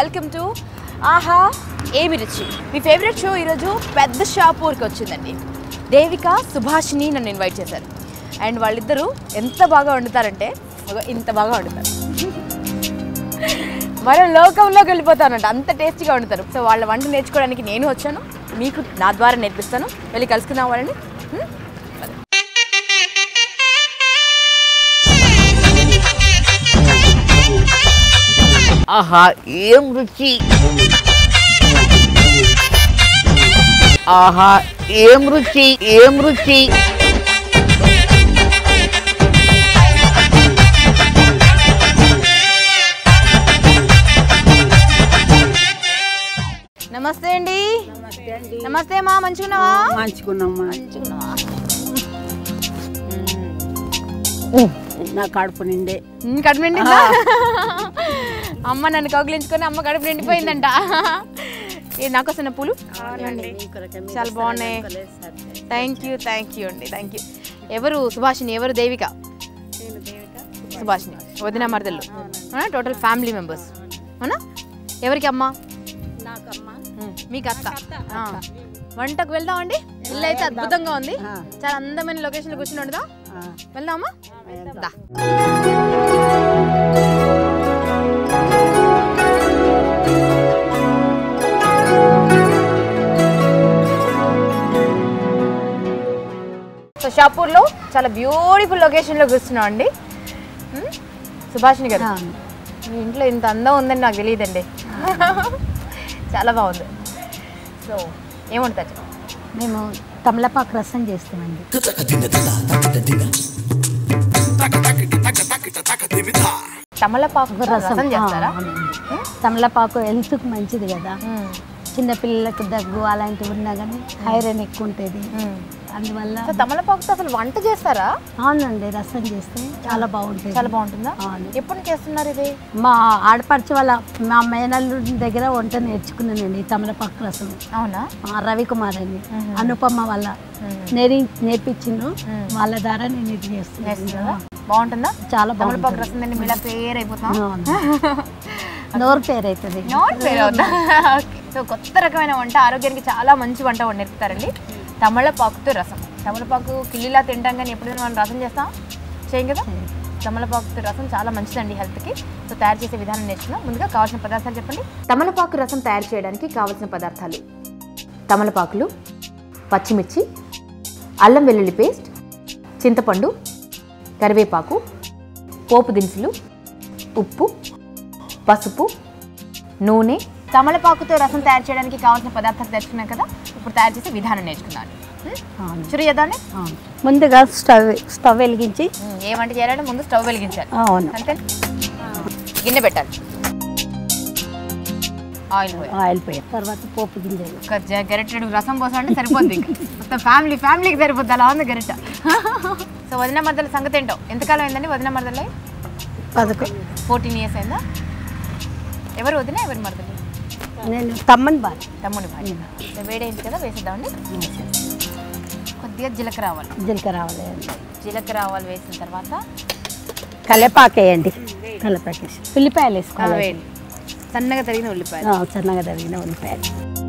Welcome to ఆహా ఏమి రుచి మీ ఫేవరెట్ షో ఈరోజు పెద్ద షాపూర్కి వచ్చిందండి దేవిక సుభాషిని నన్ను ఇన్వైట్ చేశారు అండ్ వాళ్ళిద్దరూ ఎంత బాగా వండుతారంటే అగో ఇంత బాగా వండుతారు మరో లోకంలోకి వెళ్ళిపోతానంట అంత టేస్టీగా వండుతారు సో వాళ్ళ వంట నేర్చుకోవడానికి నేను వచ్చాను మీకు నా ద్వారా నేర్పిస్తాను వెళ్ళి కలుసుకుందాం వాళ్ళని హ్మ్? ఆహా ఏం రుచి ఆహా ఏం రుచి ఏం రుచి నమస్తే అండి నమస్తే మా మంచిగున్నావా మంచుకున్నామ్మా మంచిగున్నావా నా కడుపు నిండే ఉమ్, కడుపు నిండిందా అమ్మ నన్ను కౌగిలించుకొని అమ్మ కడుపు నిండిపోయిందంట ఏ నాకోసం పూలు చాలా బాగున్నాయి థ్యాంక్ యూ థ్యాంక్ యూ అండి థ్యాంక్ యూ ఎవరు సుభాషిని ఎవరు దేవిక సుభాషిని వదిన మరదళ్ళు టోటల్ ఫ్యామిలీ మెంబర్స్ అవునా ఎవరికి అమ్మ ఉమ్, మీకు అత్త ఆ. వంటకు వెళ్దామండి ఇల్లు అయితే అద్భుతంగా ఉంది చాలా అందమైన లొకేషన్లో కూర్చుని ఉండదా వెళ్దామా దా సో షాపూర్లో చాలా బ్యూటిఫుల్ లొకేషన్లో కూర్చున్నాం అండి ఉమ్, సుభాషిణి గారు మీ ఇంట్లో ఇంత అందం ఉందని నాకు తెలియదండి చాలా బాగుంది సో ఏమంటారు చెప్పండి. మేము తమలపాకు రసం చేస్తామండి తమలపాకు రసం చేస్తారా ఆ, అవునండి. తమలపాకు హెల్త్కి మంచిది కదా ఉమ్, చిన్న పిల్లలకు దగ్గు అలాంటివి ఉన్నా కానీ ఐరన్ ఎక్కువ ఉంటుంది ఉమ్. అందువల్ల సో తమలపాకుతో అసలు వంట చేస్తారా అవునండి రసం చేస్తే చాలా బాగుంటుంది చాలా బాగుంటుందా అవును. ఎప్పుడు నుంచి చేస్తున్నారు ఇది మా ఆడపడుచు వాళ్ళ మా మేనల్లు దగ్గర వంట నేర్చుకున్నానండి ఈ తమలపాకు రసం అవునా ఆ, రవికుమార్ అని అనుపమ వాళ్ళ నేరి నేర్పించిండ్రు వాళ్ళ ద్వారా నేను ఇది చేస్తున్నాను చేస్తున్నారా బాగుంటుందా చాలా తమలపాకు బాగుంటుంది రసం తింటే మీలా పేరు అయిపోతాం అవును. నోరు పేరు అవుతుంది నాట్ పేరు అవుతా సో కొత్త రకమైన వంట ఆరోగ్యానికి చాలా మంచి వంట వండి నేర్పుతారండి తమలపాకుతో రసం తమలపాకు కిల్లిలా తింటాం కానీ ఎప్పుడైనా మనం రసం చేస్తాం చేయం కదా తమలపాకుతో రసం చాలా మంచిదండి హెల్త్కి సో తయారు చేసే విధానం నేర్చుకున్నాం ముందుగా కావాల్సిన పదార్థాలు చెప్పండి తమలపాకు రసం తయారు చేయడానికి కావాల్సిన పదార్థాలు తమలపాకులు పచ్చిమిర్చి అల్లం వెల్లుల్లి పేస్ట్ చింతపండు కరివేపాకు పోపు దినుసులు ఉప్పు పసుపు నూనె తమలపాకుతో రసం తయారు చేయడానికి కావాల్సిన పదార్థాలు తెచ్చుకున్నాం కదా ఇప్పుడు తయారు చేసే విధానం నేర్చుకున్నాను అవును. చురు చేద్దాండి అవును. ముందుగా స్టవ్ స్టవ్ వెలిగించి ఏ వంట చేయాలంటే ముందు స్టవ్ వెలిగించాలి అవును అంతే గిన్నె పెట్టాలి ఆయిల్ పోయాలి ఆయిల్ పోయాలి తర్వాత పోపు గింజలు ఒక జ- గరిటెడు రసం పోసా అంటే సరిపోద్ది ఇంకా. మొత్తం ఫ్యామిలీ ఫ్యామిలీకి సరిపోద్ది అలా ఉంది గరిట సో వదిన మరదల సంగతి ఏంటో ఎంతకాలం అయిందండి వదిన మరదలై పదకొ ఫోర్టీన్ ఇయర్స్ అయిందా ఎవరు వదిన ఎవరు మరదలు నేను తమ్మని బాగా తమ్ముని భార్య సో వేడైంది కదా వేసేద్దామండి కొద్దిగా జీలకర్ర ఆవాలు జీలకర్ర రావాలి జీలకర్ర ఆవాలు వేసిన తర్వాత కలేపాకు వేయండి కలేపాకు వేసి ఉల్లిపాయలు ఆ, వేసుకోవాలి వేయండి సన్నగా తరిగిన ఉల్లిపాయలు ఆ, సన్నగా తరిగిన ఉల్లిపాయలు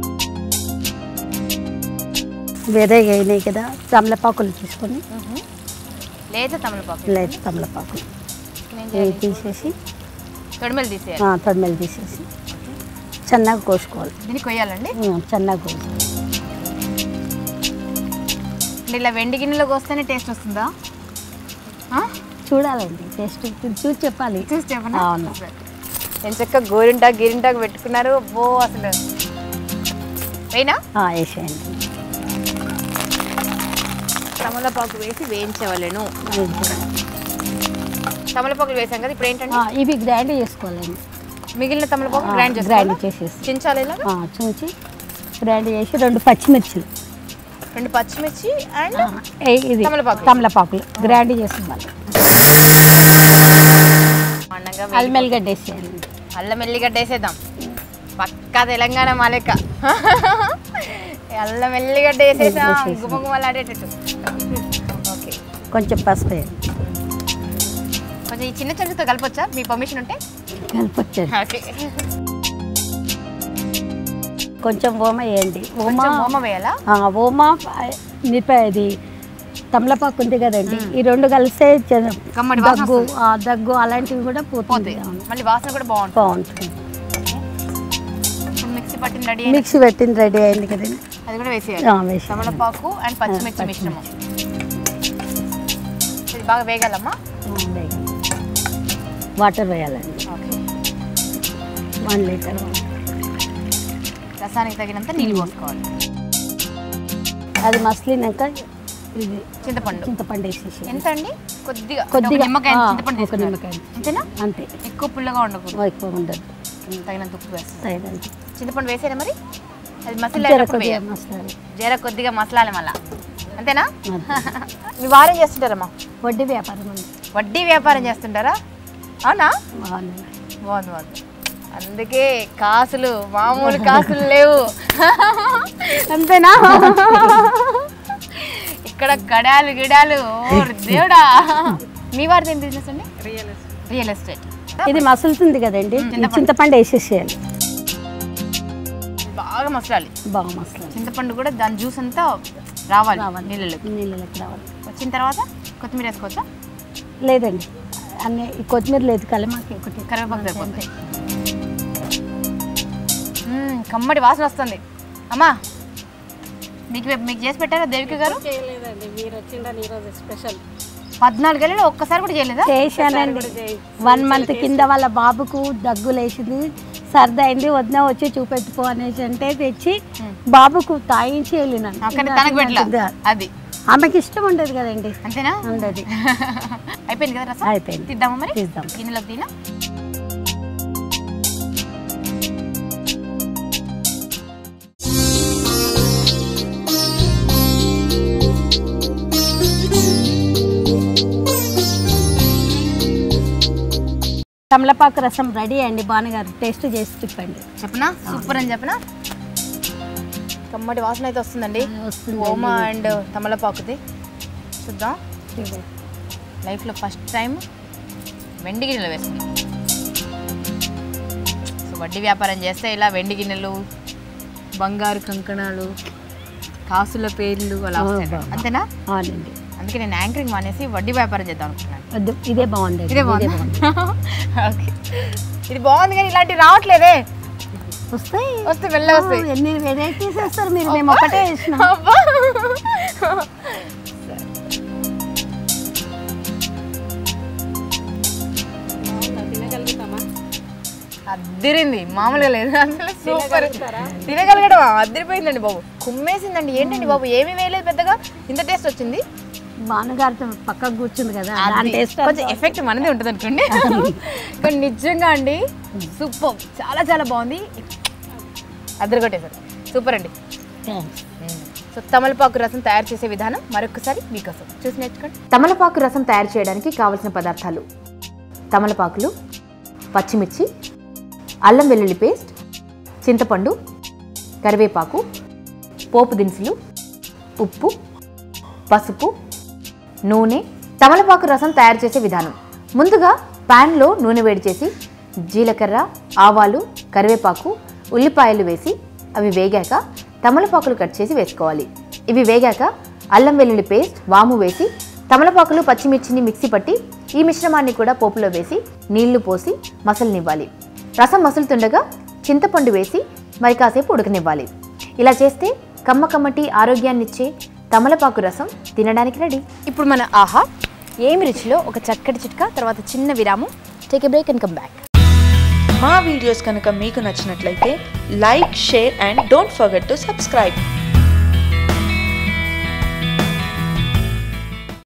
వేరేగా అయినాయి కదా తమలపాకులు తీసుకొని లేదా తమలపాకు లేదు తమలపాకులు నేను ఇవి తీసేసి తొడిమెలు తీసేయాలి ఆ, తొడిమెలు తీసేసి సన్నగా కోసుకోవాలి దీన్ని కొయ్యాలండి ఆ, సన్నగా కోసి అంటే ఇలా వెండి గిన్నెలో కోస్తేనే టేస్ట్ వస్తుందా ఆ? చూడాలండి టేస్ట్ చూసి చెప్పాలి చూసి చెప్పనా అవును. నేను చక్క గోరింటాకు గిరింటాకు పెట్టుకున్నారు బో అసలు వేయినా ఆ, వేసేయండి తమలపాకు వేసి వేయించవలేను తమలపాకులు వేసాం కదా ఇప్పుడు ఏంటంటే ఆ, ఇవి గ్రైండ్ చేసుకోవాలండి మిగిలిన తమలపాకు గ్రైండ్ గ్రైండ్ చేసుకోవాలి చేసేసి చించాలి ఇలా ఆ, చూచి గ్రైండ్ చేసి రెండు పచ్చిమిర్చిలు రెండు పచ్చిమిర్చి అండ్ ఆ, ఏ- ఇది తమలపాకులు. తమలపాకులు గ్రైండ్ చేసుకోవాలి అండంగా అల్లం ఎల్లిగడ్డ వేసేయాలి అల్లం ఎల్లిగడ్డ వేసేద్దాం పక్కా తెలంగాణ మాలెక్క అల్లం ఎల్లిగడ్డ వేసేసాం వేసేసాం. గుమగుమలాడేటట్టు ఓకే కొంచెం పసుపు వేయాలి కొంచెం ఈ చిన్న చెంచుతో కలపొచ్చా మీ పర్మిషన్ ఉంటే కలపొచ్చండి ఓకే కొంచెం ఓమ వేయండి ఓమ కొంచెం ఓమ వేయాలా ఆ, ఓమ నిప ఇది తమలపాకు ఉంది కదండి ఈ రెండు కలిస్తే చ- కమ్మటి వాసన దగ్గు ఆ, దగ్గు అలాంటివి కూడా పోతుంది పోతాయి అవును. మళ్ళీ వాసన కూడా బాగుంటుంది బాగుంటుంది ఇప్పుడు మిక్సీ పట్టిన రెడీ మిక్సీ పెట్టింది రెడీ అయింది కదండి అది కూడా వేసేయాలి ఆ, వేసి తమలపాకు అండ్ పచ్చిమిర్చి మిశ్రమం ఇది బాగా వేగాలమ్మా వాటర్ వేయాలండి ఓకే వన్ లీటర్ రసానికి తగినంత నీళ్ళు పోసుకోవాలి అది మసిలినాక ఇది చింతపండు చింతపండు వేసేసి ఎంత అండి కొద్దిగా కొద్దిగా ఒక నిమ్మకాయ ఆ, చింతపండు ఒక తీసుకున్నారు. నిమ్మకాయ అంతేనా అంతే ఎక్కువ పుల్లగా ఉండకూడదు ఎక్కువ ఉండదు తగినంత ఉప్పు వేస్తాం సైదండి చింతపండు వేసేనా మరి అది మసాలా జర అయినప్పుడు కొద్దిగా వేయాలి మసాలా జీర కొద్దిగా మసలాలి మళ్ళా అంతేనా అంతే. మీ వారేం చేస్తుంటారమ్మా వడ్డీ వ్యాపారం అండి వడ్డీ వ్యాపారం చేస్తుంటారా అవునా బాగుంది బాగుంది బాగుంది అందుకే కాసులు మామూలు కాసులు లేవు అంతేనా ఇక్కడ గడాలు గిడాలు ఓ దేవుడా మీ వారిది ఏం బిజినెస్ అండి రియల్ ఎస్టేట్ రియల్ ఎస్టేట్ ఇది మసులుతుంది కదండి ఈ చింతపండు వేసేసేయాలి బాగా మసలాలి బాగా మసాలా చింతపండు కూడా దాని జ్యూస్ అంతా రావాలి రావాలి. నీళ్ళలోకి నీళ్ళకి రావాలి వచ్చిన తర్వాత కొత్తిమీర వేసుకోవచ్చా లేదండి అన్నీ ఈ కొత్తిమీర లేదు కలిమాకి ఒకటి కరివేపాకు సరిపోతుంది మ్మ్, కమ్మడి వాసన వస్తుంది అమ్మా మీకు మీకు చేసి పెట్టారా దేవిక గారు చేయలేదండి మీరు వచ్చిందని ఈరోజు స్పెషల్ పద్నాలుగు ఏళ్ళు ఒక్కసారి కూడా చేయలేదా చేశానండి వన్ మంత్ కింద వాళ్ళ బాబుకు దగ్గు లేచింది సర్ది అయింది వదిన వచ్చి చూపెట్టుకో అనేసి అంటే తెచ్చి బాబుకు తాయించి వెళ్ళినాను అక్కడ తనకు పెట్టలా అది ఆమెకి ఇష్టం ఉండదు కదండి అంతేనా ఉండదు అయిపోయింది కదా రసం అయిపోయింది తిద్దామా మరి తీద్దాం. గిన్నెలోకి తినా తమలపాకు రసం రెడీ అండి బాణగారు టేస్ట్ చేసి చెప్పండి చెప్పనా సూపర్ అని చెప్పనా కమ్మటి వాసన అయితే వస్తుందండి వస్తుంది ఓమా అండ్ తమలపాకుది చూద్దాం లైఫ్లో ఫస్ట్ టైం వెండి గిన్నెలు వేసుకున్నాం సో వడ్డీ వ్యాపారం చేస్తే ఇలా వెండి గిన్నెలు బంగారు కంకణాలు కాసుల పేర్లు అలా వస్తాయి అంతేనా అవునండి అందుకే నేను యాంకరింగ్ మానేసి వడ్డీ వ్యాపారం చేద్దాం అనుకున్నాను వద్దు ఇదే బాగుంది ఇదే బాగుంది ఓకే ఇది బాగుంది కానీ ఇలాంటివి రావట్లేదే వస్తాయి వస్తే వెళ్ళ వస్తాయి ఎన్ని వెరైటీస్ వేస్తారు మీరు మేము ఒకటే వేసినాం అబ్బా. తినగలుగుతామా అద్దిరింది మామూలుగా లేదు అసలు సూపర్ తినగలగడం అద్దరిపోయిందండి బాబు కుమ్మేసిందండి ఏంటండి బాబు ఏమీ వేయలేదు పెద్దగా ఇంత టేస్ట్ వచ్చింది బాణగారితో పక్కకు కూర్చుంది కదా అది దాని టేస్ట్ కొంచెం ఎఫెక్ట్ మనదే ఉంటుంది అనుకోండి కానీ నిజంగా అండి సూపర్ చాలా చాలా బాగుంది అద్దరుగొట్టేసారు సూపర్ అండి సో తమలపాకు రసం తయారు చేసే విధానం మరొకసారి మీకోసం చూసి నేర్చుకోండి తమలపాకు రసం తయారు చేయడానికి కావలసిన పదార్థాలు తమలపాకులు పచ్చిమిర్చి అల్లం వెల్లుల్లి పేస్ట్ చింతపండు కరివేపాకు పోపు దినుసులు ఉప్పు పసుపు నూనె తమలపాకు రసం తయారు చేసే విధానం ముందుగా ప్యాన్లో నూనె వేడి చేసి జీలకర్ర ఆవాలు కరివేపాకు ఉల్లిపాయలు వేసి అవి వేగాక తమలపాకులు కట్ చేసి వేసుకోవాలి ఇవి వేగాక అల్లం వెల్లుల్లి పేస్ట్ వాము వేసి తమలపాకులు పచ్చిమిర్చిని మిక్సీ పట్టి ఈ మిశ్రమాన్ని కూడా పోపులో వేసి నీళ్లు పోసి మసలనివ్వాలి రసం మసులుతుండగా చింతపండు వేసి మరి కాసేపు ఉడకనివ్వాలి ఇలా చేస్తే కమ్మ కమ్మటి ఆరోగ్యాన్నిచ్చే తమలపాకు రసం తినడానికి రెడీ ఇప్పుడు మన ఆహా ఏమి రుచిలో ఒక చక్కటి చిట్కా తర్వాత చిన్న విరామం take a break and come back మా వీడియోస్ కనుక మీకు నచ్చినట్లయితే like share and don't forget to subscribe